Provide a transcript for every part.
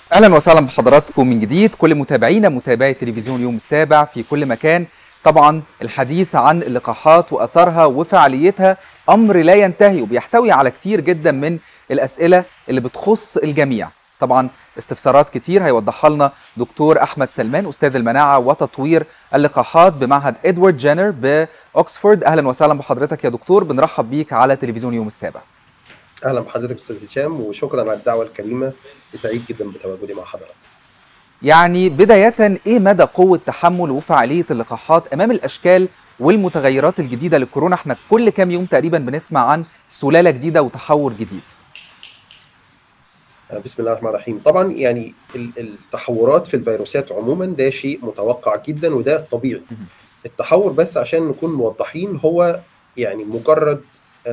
اهلا وسهلا بحضراتكم من جديد كل متابعينا متابعي تلفزيون يوم السابع في كل مكان طبعا الحديث عن اللقاحات واثارها وفعاليتها امر لا ينتهي وبيحتوي على كتير جدا من الاسئله اللي بتخص الجميع طبعا استفسارات كتير هيوضحها لنا دكتور احمد سلمان استاذ المناعه وتطوير اللقاحات بمعهد ادوارد جينر باوكسفورد اهلا وسهلا بحضرتك يا دكتور بنرحب بيك على تلفزيون يوم السابع اهلا بحضرتك استاذ هشام وشكرا على الدعوه الكريمه سعيد جدا بتواجدي مع حضرتك يعني بداية إيه مدى قوة تحمل وفعالية اللقاحات أمام الأشكال والمتغيرات الجديدة للكورونا؟ احنا كل كام يوم تقريبا بنسمع عن سلالة جديدة وتحور جديد. بسم الله الرحمن الرحيم طبعا يعني التحورات في الفيروسات عموما ده شيء متوقع جدا وده الطبيعي التحور بس عشان نكون موضحين هو يعني مجرد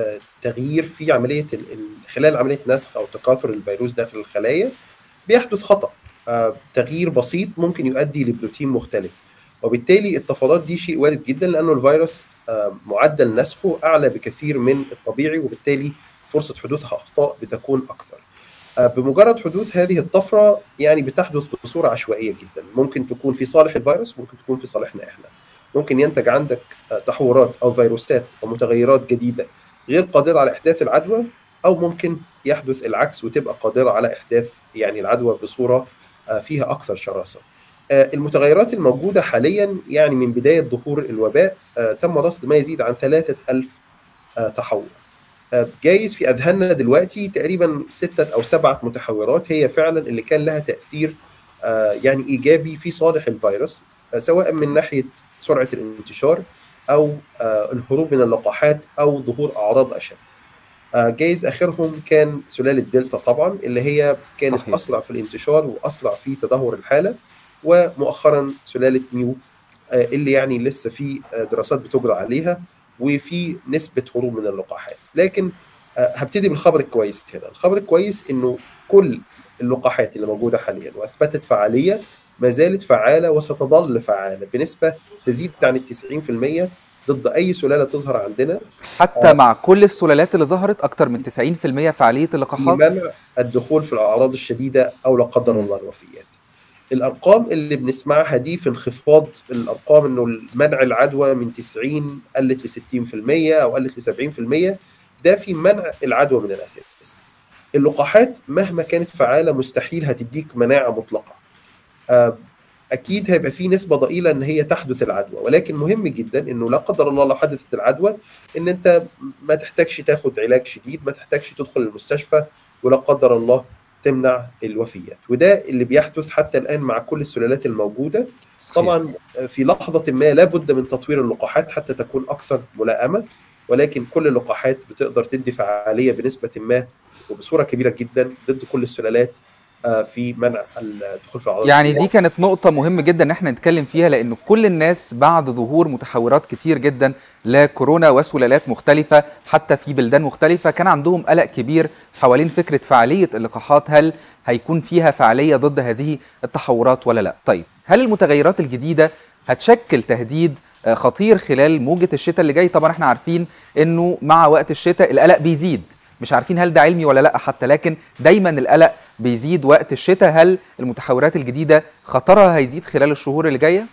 تغيير في عمليه خلال عمليه نسخ او تكاثر الفيروس داخل الخلايا بيحدث خطا تغيير بسيط ممكن يؤدي لبروتين مختلف وبالتالي الطفرات دي شيء وارد جدا لانه الفيروس معدل نسخه اعلى بكثير من الطبيعي وبالتالي فرصه حدوث اخطاء بتكون اكثر بمجرد حدوث هذه الطفره يعني بتحدث بصوره عشوائيه جدا ممكن تكون في صالح الفيروس ممكن تكون في صالحنا احنا ممكن ينتج عندك تحورات او فيروسات او متغيرات جديده غير قادره على احداث العدوى او ممكن يحدث العكس وتبقى قادره على احداث يعني العدوى بصوره فيها اكثر شراسه. المتغيرات الموجوده حاليا يعني من بدايه ظهور الوباء تم رصد ما يزيد عن 3000 تحور. جايز في اذهاننا دلوقتي تقريبا سته او سبعه متحورات هي فعلا اللي كان لها تاثير يعني ايجابي في صالح الفيروس سواء من ناحيه سرعه الانتشار او الهروب من اللقاحات او ظهور اعراض اشد. جايز اخرهم كان سلاله دلتا طبعا اللي هي كانت صحيح. اسرع في الانتشار واسرع في تدهور الحاله ومؤخرا سلاله ميو اللي يعني لسه في دراسات بتجرى عليها وفي نسبه هروب من اللقاحات لكن هبتدي بالخبر الكويس هنا الخبر الكويس انه كل اللقاحات اللي موجوده حاليا واثبتت فعاليه ما زالت فعاله وستظل فعاله بنسبه تزيد عن ال 90% ضد اي سلاله تظهر عندنا حتى آه مع كل السلالات اللي ظهرت اكثر من 90% فعاليه اللقاحات منع الدخول في الاعراض الشديده او لا قدر الله الوفيات الارقام اللي بنسمعها دي في انخفاض الارقام انه منع العدوى من 90 قلت ل 60% او قلت ل 70% ده في منع العدوى من الاساس اللقاحات مهما كانت فعاله مستحيل هتديك مناعه مطلقه آه اكيد هيبقى في نسبه ضئيله ان هي تحدث العدوى ولكن مهم جدا انه لا قدر الله لو حدثت العدوى ان انت ما تحتاجش تاخد علاج شديد ما تحتاجش تدخل المستشفى ولا قدر الله تمنع الوفيات وده اللي بيحدث حتى الان مع كل السلالات الموجوده صحيح. طبعا في لحظه ما لابد من تطوير اللقاحات حتى تكون اكثر ملائمه ولكن كل اللقاحات بتقدر تدي فعاليه بنسبه ما وبصوره كبيره جدا ضد كل السلالات في منع الدخول في الاعراض يعني دي كانت نقطة مهمة جدا ان احنا نتكلم فيها لان كل الناس بعد ظهور متحورات كتير جدا لكورونا وسلالات مختلفة حتى في بلدان مختلفة كان عندهم قلق كبير حوالين فكرة فعالية اللقاحات هل هيكون فيها فعالية ضد هذه التحورات ولا لا؟ طيب هل المتغيرات الجديدة هتشكل تهديد خطير خلال موجة الشتاء اللي جاي؟ طبعا احنا عارفين انه مع وقت الشتاء القلق بيزيد مش عارفين هل ده علمي ولا لا حتى لكن دايما القلق بيزيد وقت الشتاء هل المتحورات الجديده خطرها هيزيد خلال الشهور اللي جايه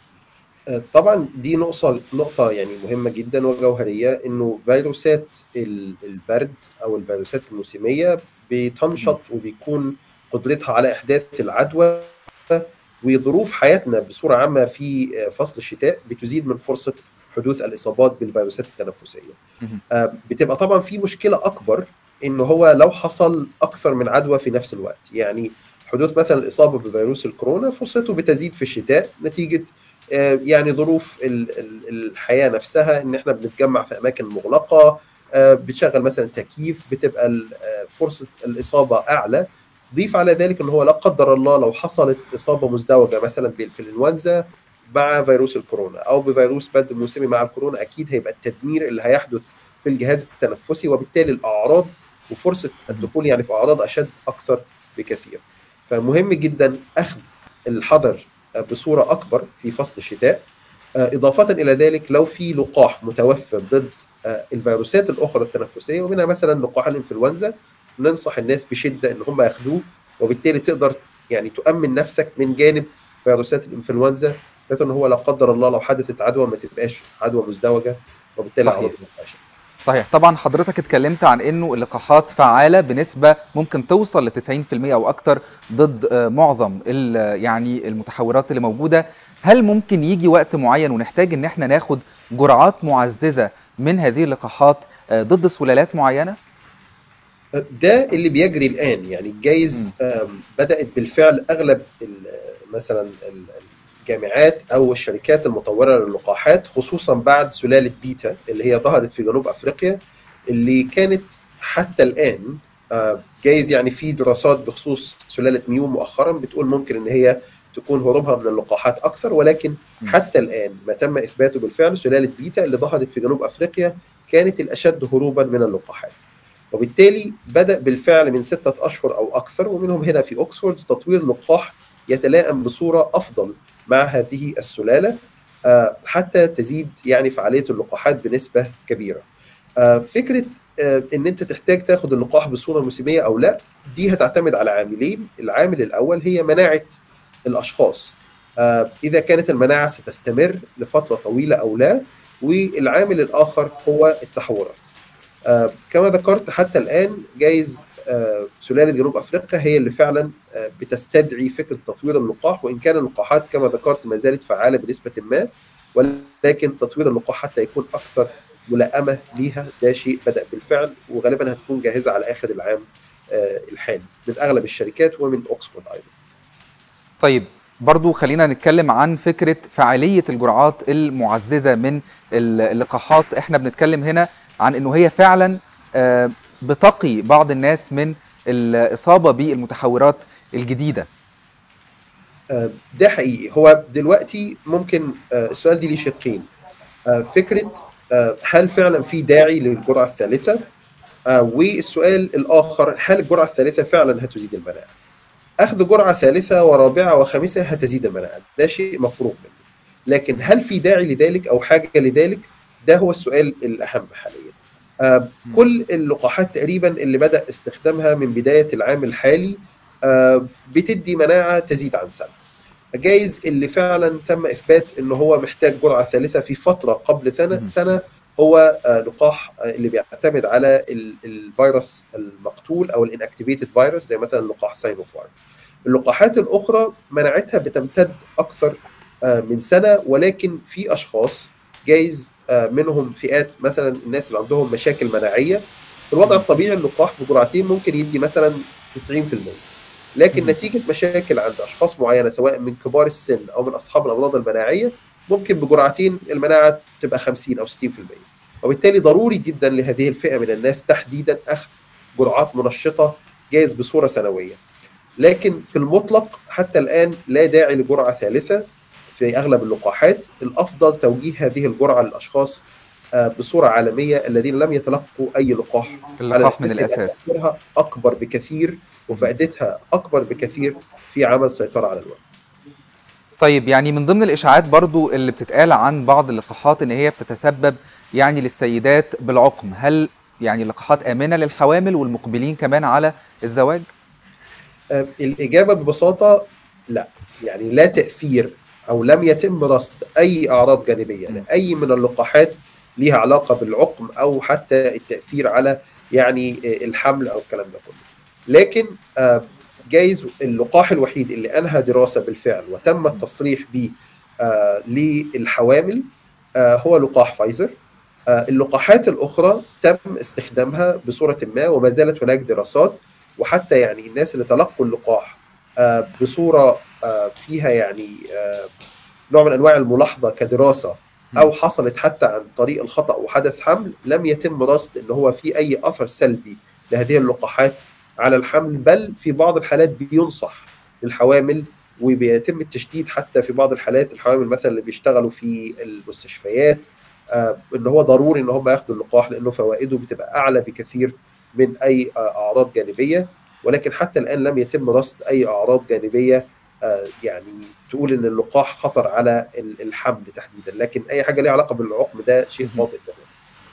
طبعا دي نقطه نقطه يعني مهمه جدا وجوهريه انه فيروسات البرد او الفيروسات الموسميه بتنشط وبيكون قدرتها على احداث العدوى وظروف حياتنا بصوره عامه في فصل الشتاء بتزيد من فرصه حدوث الاصابات بالفيروسات التنفسيه بتبقى طبعا في مشكله اكبر ان هو لو حصل اكثر من عدوى في نفس الوقت يعني حدوث مثلا الاصابه بفيروس الكورونا فرصته بتزيد في الشتاء نتيجه يعني ظروف الحياه نفسها ان احنا بنتجمع في اماكن مغلقه بتشغل مثلا تكييف بتبقى فرصه الاصابه اعلى ضيف على ذلك ان هو لا قدر الله لو حصلت اصابه مزدوجه مثلا بالانفلونزا مع فيروس الكورونا او بفيروس برد موسمي مع الكورونا اكيد هيبقى التدمير اللي هيحدث في الجهاز التنفسي وبالتالي الاعراض وفرصه الدخول يعني في اعراض اشد اكثر بكثير. فمهم جدا اخذ الحذر بصوره اكبر في فصل الشتاء اضافه الى ذلك لو في لقاح متوفر ضد الفيروسات الاخرى التنفسيه ومنها مثلا لقاح الانفلونزا ننصح الناس بشده ان هم ياخذوه وبالتالي تقدر يعني تؤمن نفسك من جانب فيروسات الانفلونزا بحيث ان هو لا قدر الله لو حدثت عدوى ما تبقاش عدوى مزدوجه وبالتالي صحيح. عدوى مباشرة. صحيح طبعا حضرتك اتكلمت عن انه اللقاحات فعاله بنسبه ممكن توصل ل 90% او اكتر ضد آه، معظم ال- يعني المتحورات اللي موجوده هل ممكن يجي وقت معين ونحتاج ان احنا ناخد جرعات معززه من هذه اللقاحات آه، ضد سلالات معينه ده اللي بيجري الان يعني جايز آم، بدات بالفعل اغلب ال- مثلا ال- الجامعات او الشركات المطوره للقاحات خصوصا بعد سلاله بيتا اللي هي ظهرت في جنوب افريقيا اللي كانت حتى الان آه، جايز يعني في دراسات بخصوص سلاله ميو مؤخرا بتقول ممكن ان هي تكون هروبها من اللقاحات اكثر ولكن م. حتى الان ما تم اثباته بالفعل سلاله بيتا اللي ظهرت في جنوب افريقيا كانت الاشد هروبا من اللقاحات وبالتالي بدا بالفعل من سته اشهر او اكثر ومنهم هنا في اوكسفورد تطوير لقاح يتلائم بصوره افضل مع هذه السلاله آه، حتى تزيد يعني فعاليه اللقاحات بنسبه كبيره. آه، فكره آه، ان انت تحتاج تاخد اللقاح بصوره موسميه او لا دي هتعتمد على عاملين، العامل الاول هي مناعه الاشخاص. آه، اذا كانت المناعه ستستمر لفتره طويله او لا، والعامل الاخر هو التحورات. آه، كما ذكرت حتى الان جايز آه، سلاله جنوب افريقيا هي اللي فعلا آه، بتستدعي فكره تطوير اللقاح وان كان اللقاحات كما ذكرت ما زالت فعاله بنسبه ما ولكن تطوير اللقاح حتى يكون اكثر ملائمه ليها ده شيء بدا بالفعل وغالبا هتكون جاهزه على اخر العام آه، الحالي من اغلب الشركات ومن اوكسفورد ايضا. طيب برضو خلينا نتكلم عن فكرة فعالية الجرعات المعززة من اللقاحات احنا بنتكلم هنا عن انه هي فعلا آه، بتقي بعض الناس من الإصابة بالمتحورات الجديدة آه، ده حقيقي هو دلوقتي ممكن آه، السؤال دي ليه شقين آه، فكره آه، هل فعلا في داعي للجرعه الثالثه آه، والسؤال الاخر هل الجرعه الثالثه فعلا هتزيد المناعه اخذ جرعه ثالثه ورابعه وخامسه هتزيد المناعه ده شيء مفروغ منه لكن هل في داعي لذلك او حاجه لذلك ده هو السؤال الاهم حاليا آه، كل اللقاحات تقريبا اللي بدا استخدامها من بدايه العام الحالي آه، بتدي مناعه تزيد عن سنه جايز اللي فعلا تم اثبات ان هو محتاج جرعه ثالثه في فتره قبل سنه مم. سنه هو آه، لقاح آه، اللي بيعتمد على ال- الفيروس المقتول او الانكتيفيتد فيروس زي مثلا لقاح ساينوفارم اللقاحات الاخرى مناعتها بتمتد اكثر آه، من سنه ولكن في اشخاص جايز آه، منهم فئات مثلا الناس اللي عندهم مشاكل مناعيه في الوضع مم. الطبيعي اللقاح بجرعتين ممكن يدي مثلا 90% لكن مم. نتيجه مشاكل عند اشخاص معينه سواء من كبار السن او من اصحاب الامراض المناعيه ممكن بجرعتين المناعه تبقى 50 او 60% وبالتالي ضروري جدا لهذه الفئه من الناس تحديدا اخذ جرعات منشطه جايز بصوره سنويه لكن في المطلق حتى الان لا داعي لجرعه ثالثه في اغلب اللقاحات الافضل توجيه هذه الجرعه للاشخاص آه، بصوره عالميه الذين لم يتلقوا اي لقاح على اللقاح من أساس إن الأساس تأثيرها اكبر بكثير وفائدتها اكبر بكثير في عمل سيطره على الوباء طيب يعني من ضمن الإشاعات برضو اللي بتتقال عن بعض اللقاحات إن هي بتتسبب يعني للسيدات بالعقم هل يعني اللقاحات آمنة للحوامل والمقبلين كمان على الزواج؟ آه، الإجابة ببساطة لا يعني لا تأثير أو لم يتم رصد أي أعراض جانبية م. لأي من اللقاحات ليها علاقة بالعقم أو حتى التأثير على يعني آه، الحمل أو الكلام ده كله لكن آه، جايز اللقاح الوحيد اللي أنهى دراسة بالفعل وتم التصريح به آه، للحوامل آه، هو لقاح فايزر آه، اللقاحات الأخرى تم استخدامها بصورة ما وما زالت هناك دراسات وحتى يعني الناس اللي تلقوا اللقاح آه، بصوره آه، فيها يعني آه، نوع من انواع الملاحظه كدراسه او حصلت حتى عن طريق الخطا وحدث حمل لم يتم رصد ان هو في اي اثر سلبي لهذه اللقاحات على الحمل بل في بعض الحالات بينصح للحوامل وبيتم التشديد حتى في بعض الحالات الحوامل مثلا اللي بيشتغلوا في المستشفيات آه، ان هو ضروري ان هم ياخدوا اللقاح لانه فوائده بتبقى اعلى بكثير من اي آه، اعراض جانبيه ولكن حتى الان لم يتم رصد اي اعراض جانبيه آه، يعني تقول ان اللقاح خطر على ال- الحمل تحديدا لكن اي حاجه ليها علاقه بالعقم ده شيء مهم. خاطئ تماما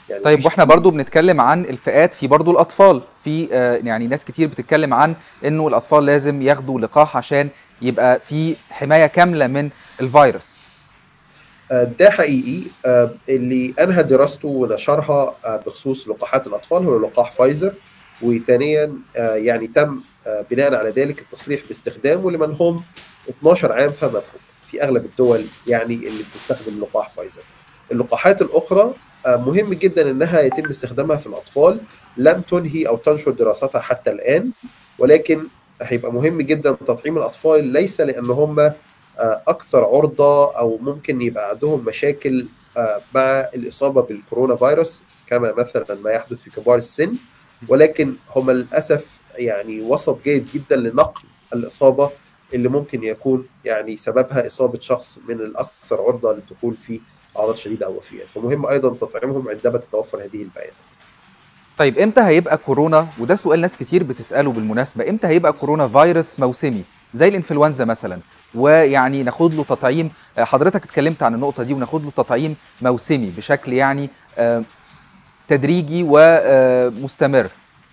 يعني طيب مفيش واحنا برضو بنتكلم عن الفئات في برضو الاطفال في آه، يعني ناس كتير بتتكلم عن انه الاطفال لازم ياخدوا لقاح عشان يبقى في حمايه كامله من الفيروس آه، ده حقيقي آه، اللي انهى دراسته ونشرها آه، بخصوص لقاحات الاطفال هو لقاح فايزر وثانيا آه، يعني تم آه، بناء على ذلك التصريح باستخدامه لمن هم 12 عام فما فوق في اغلب الدول يعني اللي بتستخدم لقاح فايزر اللقاحات الاخرى آه، مهم جدا انها يتم استخدامها في الاطفال لم تنهي او تنشر دراستها حتى الان ولكن هيبقى مهم جدا تطعيم الاطفال ليس لان هم آه، اكثر عرضه او ممكن يبقى عندهم مشاكل آه، مع الاصابه بالكورونا فيروس كما مثلا ما يحدث في كبار السن ولكن هم للاسف يعني وسط جيد جدا لنقل الاصابه اللي ممكن يكون يعني سببها اصابه شخص من الاكثر عرضه للدخول في اعراض شديده او وفيات فمهم ايضا تطعيمهم عندما تتوفر هذه البيانات طيب امتى هيبقى كورونا وده سؤال ناس كتير بتساله بالمناسبه امتى هيبقى كورونا فيروس موسمي زي الانفلونزا مثلا ويعني ناخد له تطعيم آه، حضرتك اتكلمت عن النقطه دي وناخد له تطعيم موسمي بشكل يعني آه، تدريجي ومستمر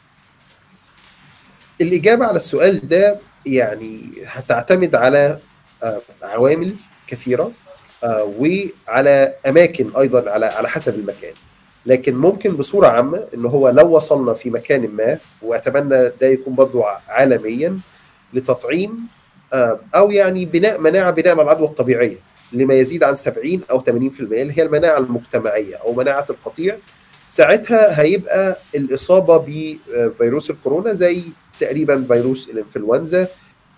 الإجابة على السؤال ده يعني هتعتمد على آه، عوامل كثيرة آه، وعلى أماكن أيضا على على حسب المكان لكن ممكن بصورة عامة إن هو لو وصلنا في مكان ما وأتمنى ده يكون برضو ع- عالميا لتطعيم آه، أو يعني بناء مناعة بناء على العدوى الطبيعية لما يزيد عن 70 أو 80% اللي هي المناعة المجتمعية أو مناعة القطيع ساعتها هيبقى الإصابة بفيروس الكورونا زي تقريبا فيروس الانفلونزا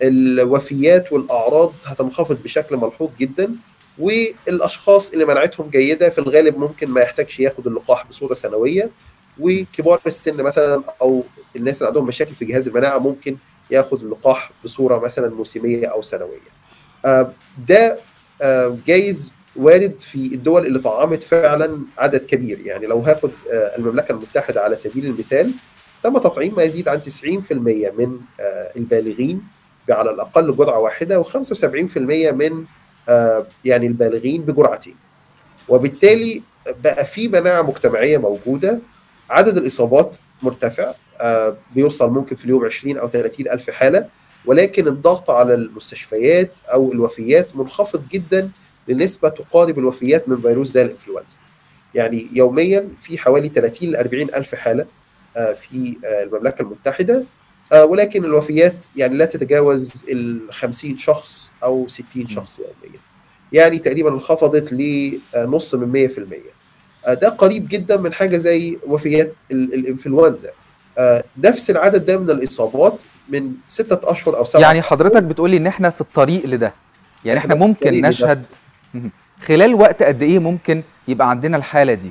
الوفيات والاعراض هتنخفض بشكل ملحوظ جدا والاشخاص اللي مناعتهم جيده في الغالب ممكن ما يحتاجش ياخد اللقاح بصوره سنويه وكبار السن مثلا او الناس اللي عندهم مشاكل في جهاز المناعه ممكن ياخد اللقاح بصوره مثلا موسميه او سنويه. آه، ده آه، جايز وارد في الدول اللي طعمت فعلا عدد كبير يعني لو هاخد آه، المملكه المتحده على سبيل المثال تم تطعيم ما يزيد عن 90% من آه، البالغين على الاقل جرعه واحده و75% من آه، يعني البالغين بجرعتين وبالتالي بقى في مناعه مجتمعيه موجوده عدد الاصابات مرتفع آه، بيوصل ممكن في اليوم 20 او 30 الف حاله ولكن الضغط على المستشفيات او الوفيات منخفض جدا لنسبه تقارب الوفيات من فيروس زي الانفلونزا يعني يوميا في حوالي 30 ل 40 الف حاله آه، في آه، المملكه المتحده آه، ولكن الوفيات يعني لا تتجاوز ال 50 شخص او 60 شخص يوميا يعني تقريبا انخفضت لنص من 100% آه، ده قريب جدا من حاجه زي وفيات ال- الانفلونزا آه، نفس العدد ده من الاصابات من ستة اشهر او سبعة يعني حضرتك بتقولي ان احنا في الطريق لده يعني احنا إحنا في الطريق ممكن لده. نشهد مهم. خلال وقت قد ايه ممكن يبقى عندنا الحاله دي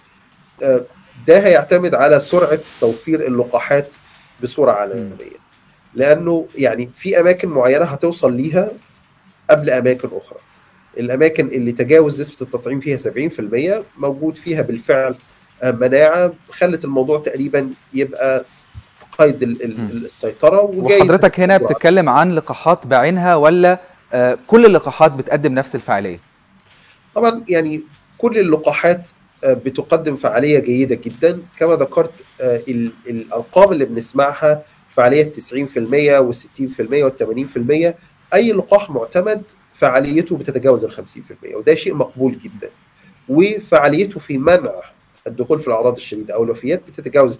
آه، ده هيعتمد على سرعه توفير اللقاحات بصوره عالميه لانه يعني في اماكن معينه هتوصل ليها قبل اماكن اخرى الاماكن اللي تجاوز نسبه التطعيم فيها 70% موجود فيها بالفعل آه، مناعه خلت الموضوع تقريبا يبقى قيد ال- ال- مم. السيطره وجايز وحضرتك هنا بتتكلم عن لقاحات بعينها ولا آه، كل اللقاحات بتقدم نفس الفعاليه طبعا يعني كل اللقاحات آه، بتقدم فعاليه جيده جدا كما ذكرت آه، ال- الارقام اللي بنسمعها فعاليه 90% وال60% وال80% اي لقاح معتمد فعاليته بتتجاوز ال 50% وده شيء مقبول جدا وفعاليته في منع الدخول في الاعراض الشديده او الوفيات بتتجاوز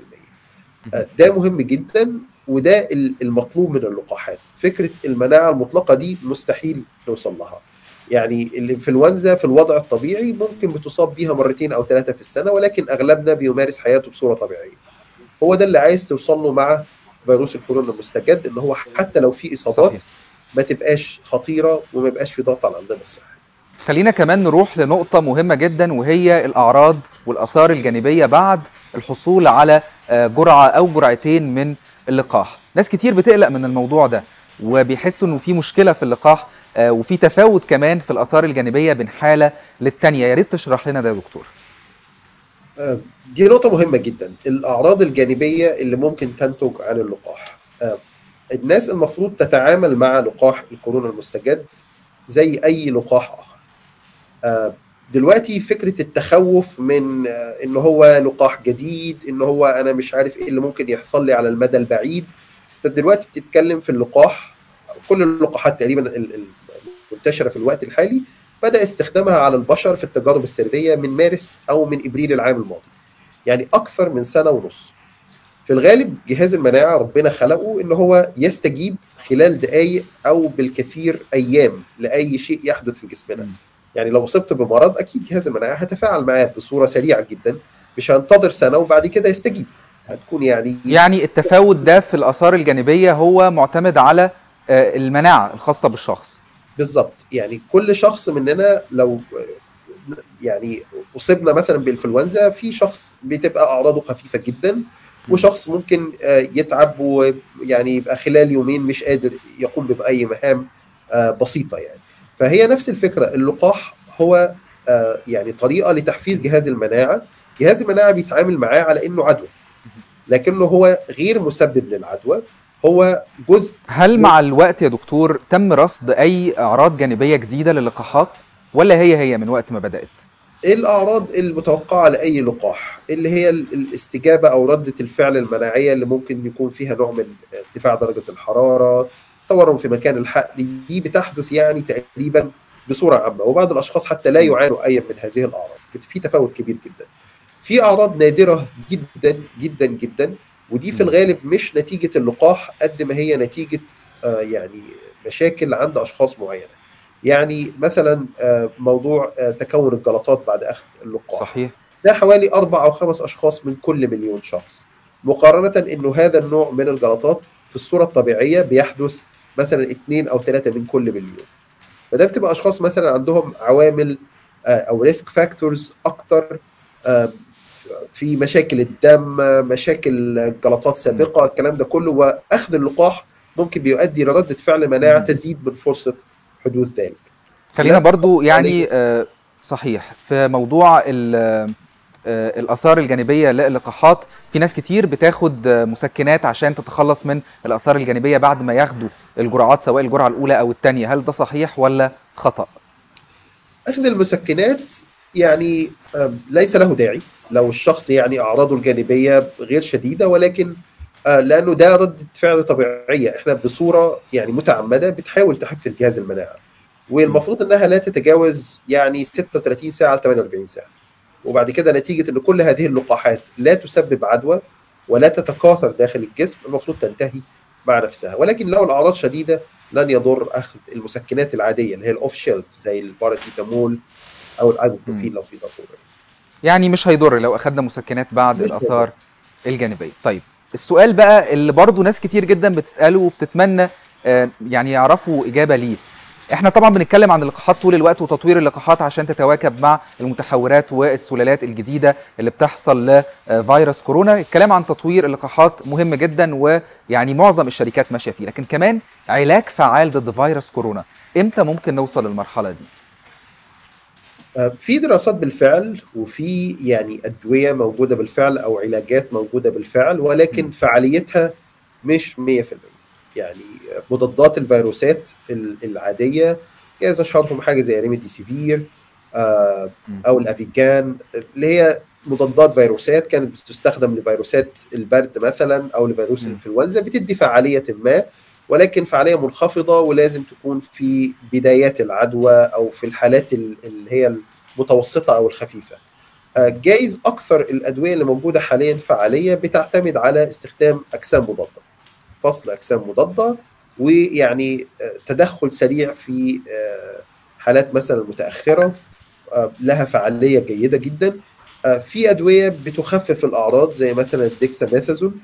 90% آه، ده مهم جدا وده ال- المطلوب من اللقاحات فكره المناعه المطلقه دي مستحيل نوصل لها يعني الانفلونزا في الوضع الطبيعي ممكن بتصاب بيها مرتين او ثلاثه في السنه ولكن اغلبنا بيمارس حياته بصوره طبيعيه هو ده اللي عايز توصل له مع فيروس الكورونا المستجد ان هو حتى لو في اصابات صحيح. ما تبقاش خطيره وما يبقاش في ضغط على الانظمه الصحيه خلينا كمان نروح لنقطة مهمة جدا وهي الأعراض والآثار الجانبية بعد الحصول على آه، جرعة أو جرعتين من اللقاح ناس كتير بتقلق من الموضوع ده وبيحسوا انه في مشكلة في اللقاح آه، وفي تفاوت كمان في الآثار الجانبية بين حالة للتانية يا ريت تشرح لنا ده يا دكتور آه، دي نقطة مهمة جدا الأعراض الجانبية اللي ممكن تنتج عن اللقاح آه، الناس المفروض تتعامل مع لقاح الكورونا المستجد زي أي لقاح آخر آه، دلوقتي فكره التخوف من ان هو لقاح جديد ان هو انا مش عارف ايه اللي ممكن يحصل لي على المدى البعيد انت دلوقتي بتتكلم في اللقاح كل اللقاحات تقريبا المنتشره في الوقت الحالي بدا استخدامها على البشر في التجارب السريه من مارس او من ابريل العام الماضي يعني اكثر من سنه ونص في الغالب جهاز المناعه ربنا خلقه ان هو يستجيب خلال دقائق او بالكثير ايام لاي شيء يحدث في جسمنا يعني لو اصبت بمرض اكيد جهاز المناعه هيتفاعل معاه بصوره سريعه جدا مش هنتظر سنه وبعد كده يستجيب هتكون يعني يعني التفاوت ده في الاثار الجانبيه هو معتمد على المناعه الخاصه بالشخص بالظبط يعني كل شخص مننا لو يعني اصبنا مثلا بالانفلونزا في شخص بتبقى اعراضه خفيفه جدا وشخص ممكن يتعب ويعني يبقى خلال يومين مش قادر يقوم باي مهام بسيطه يعني فهي نفس الفكره اللقاح هو يعني طريقه لتحفيز جهاز المناعه جهاز المناعه بيتعامل معاه على انه عدوى لكنه هو غير مسبب للعدوى هو جزء هل مع الوقت يا دكتور تم رصد اي اعراض جانبيه جديده للقاحات ولا هي هي من وقت ما بدات الاعراض المتوقعه لاي لقاح اللي هي الاستجابه او رده الفعل المناعيه اللي ممكن يكون فيها نوع من ارتفاع درجه الحراره تورم في مكان الحقن دي بتحدث يعني تقريبا بصوره عامه وبعض الاشخاص حتى لا يعانوا اي من هذه الاعراض في تفاوت كبير جدا في اعراض نادره جدا جدا جدا ودي في الغالب مش نتيجه اللقاح قد ما هي نتيجه آه يعني مشاكل عند اشخاص معينه يعني مثلا آه موضوع آه تكون الجلطات بعد اخذ اللقاح صحيح ده حوالي اربع او خمس اشخاص من كل مليون شخص مقارنه انه هذا النوع من الجلطات في الصوره الطبيعيه بيحدث مثلا اثنين او ثلاثه من كل مليون فده بتبقى اشخاص مثلا عندهم عوامل او ريسك فاكتورز اكتر في مشاكل الدم مشاكل جلطات سابقه الكلام ده كله واخذ اللقاح ممكن بيؤدي لردة فعل مناعه تزيد من فرصه حدوث ذلك خلينا برضو يعني آه صحيح في موضوع آه الاثار الجانبيه للقاحات في ناس كتير بتاخد مسكنات عشان تتخلص من الاثار الجانبيه بعد ما ياخدوا الجرعات سواء الجرعه الاولى او الثانيه هل ده صحيح ولا خطا اخذ المسكنات يعني ليس له داعي لو الشخص يعني اعراضه الجانبيه غير شديده ولكن لانه ده رده فعل طبيعيه احنا بصوره يعني متعمده بتحاول تحفز جهاز المناعه والمفروض انها لا تتجاوز يعني 36 ساعه ل 48 ساعه وبعد كده نتيجه ان كل هذه اللقاحات لا تسبب عدوى ولا تتكاثر داخل الجسم المفروض تنتهي مع نفسها ولكن لو الاعراض شديده لن يضر اخذ المسكنات العاديه اللي هي الاوف شيلف زي الباراسيتامول او الايبوبروفين لو في ضروره يعني مش هيضر لو اخذنا مسكنات بعد الاثار الجانبيه طيب السؤال بقى اللي برضه ناس كتير جدا بتساله وبتتمنى آه يعني يعرفوا اجابه ليه احنا طبعا بنتكلم عن اللقاحات طول الوقت وتطوير اللقاحات عشان تتواكب مع المتحورات والسلالات الجديده اللي بتحصل لفيروس كورونا الكلام عن تطوير اللقاحات مهم جدا ويعني معظم الشركات ماشيه فيه لكن كمان علاج فعال ضد فيروس كورونا امتى ممكن نوصل للمرحله دي في دراسات بالفعل وفي يعني ادويه موجوده بالفعل او علاجات موجوده بالفعل ولكن فعاليتها مش 100% يعني مضادات الفيروسات العاديه جايز اشهرهم حاجه زي ريميديسيفير او الافيجان اللي هي مضادات فيروسات كانت بتستخدم لفيروسات البرد مثلا او لفيروس الانفلونزا بتدي فعاليه ما ولكن فعاليه منخفضه ولازم تكون في بدايات العدوى او في الحالات اللي هي المتوسطه او الخفيفه. جايز اكثر الادويه اللي موجوده حاليا فعاليه بتعتمد على استخدام اجسام مضاده. فصل اجسام مضاده ويعني تدخل سريع في حالات مثلا متاخره لها فعاليه جيده جدا. في ادويه بتخفف الاعراض زي مثلا الديكساميثازون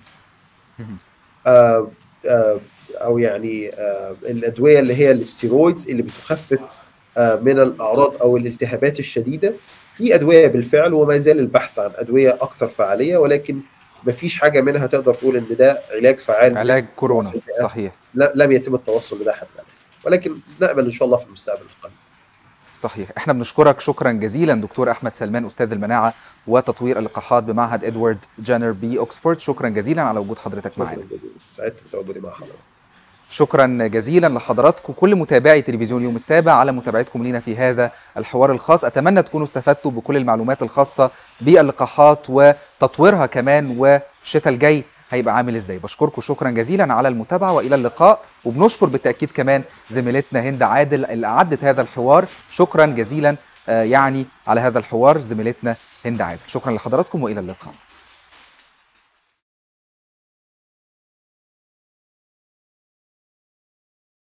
او يعني الادويه اللي هي الاستيرويدز اللي بتخفف من الاعراض او الالتهابات الشديده في ادويه بالفعل وما زال البحث عن ادويه اكثر فعاليه ولكن ما فيش حاجه منها تقدر تقول ان ده علاج فعال علاج كورونا صحيح لم يتم التوصل لده حتى الان ولكن نامل ان شاء الله في المستقبل القريب صحيح احنا بنشكرك شكرا جزيلا دكتور احمد سلمان استاذ المناعه وتطوير اللقاحات بمعهد ادوارد جينر بي اوكسفورد شكرا جزيلا على وجود حضرتك معنا سعدت بتواجدي مع حضرتك شكرا جزيلا لحضراتكم كل متابعي تلفزيون يوم السابع على متابعتكم لنا في هذا الحوار الخاص اتمنى تكونوا استفدتوا بكل المعلومات الخاصه باللقاحات وتطويرها كمان والشتاء الجاي هيبقى عامل ازاي بشكركم شكرا جزيلا على المتابعه والى اللقاء وبنشكر بالتاكيد كمان زميلتنا هند عادل اللي اعدت هذا الحوار شكرا جزيلا يعني على هذا الحوار زميلتنا هند عادل شكرا لحضراتكم والى اللقاء